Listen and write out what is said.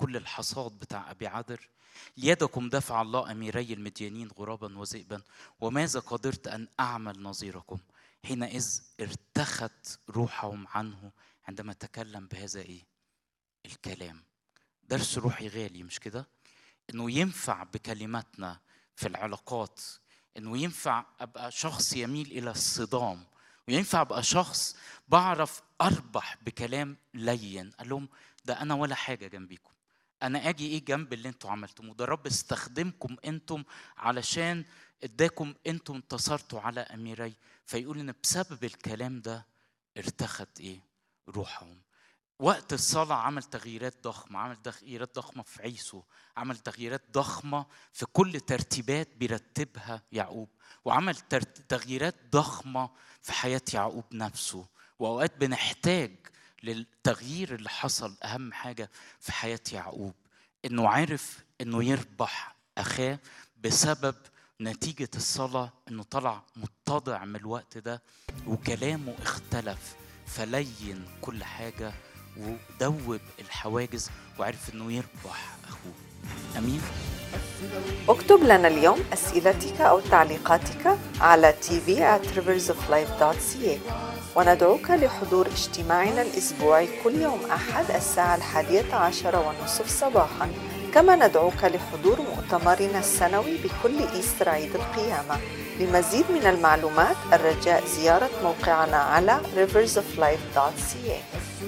كل الحصاد بتاع ابي عذر ليدكم دفع الله اميري المديانين غرابا وذئبا وماذا قدرت ان اعمل نظيركم حينئذ ارتخت روحهم عنه عندما تكلم بهذا ايه الكلام درس روحي غالي مش كده انه ينفع بكلماتنا في العلاقات انه ينفع ابقى شخص يميل الى الصدام وينفع ابقى شخص بعرف اربح بكلام لين قال لهم ده انا ولا حاجه جنبيكم انا اجي ايه جنب اللي انتوا عملتموه ده رب استخدمكم انتم علشان اداكم انتم انتصرتوا على اميري فيقول ان بسبب الكلام ده ارتخت ايه روحهم وقت الصلاة عمل تغييرات ضخمة عمل تغييرات ضخمة في عيسو عمل تغييرات ضخمة في كل ترتيبات بيرتبها يعقوب وعمل تغييرات ضخمة في حياة يعقوب نفسه وأوقات بنحتاج للتغيير اللي حصل أهم حاجة في حياة يعقوب إنه عرف إنه يربح أخاه بسبب نتيجة الصلاة إنه طلع متضع من الوقت ده وكلامه اختلف فلين كل حاجة ودوب الحواجز وعرف إنه يربح أخوه أمين اكتب لنا اليوم أسئلتك أو تعليقاتك على tv at riversoflife.ca وندعوك لحضور اجتماعنا الأسبوعي كل يوم أحد الساعة الحادية عشر والنصف صباحا كما ندعوك لحضور مؤتمرنا السنوي بكل إيستر عيد القيامة لمزيد من المعلومات الرجاء زيارة موقعنا على riversoflife.ca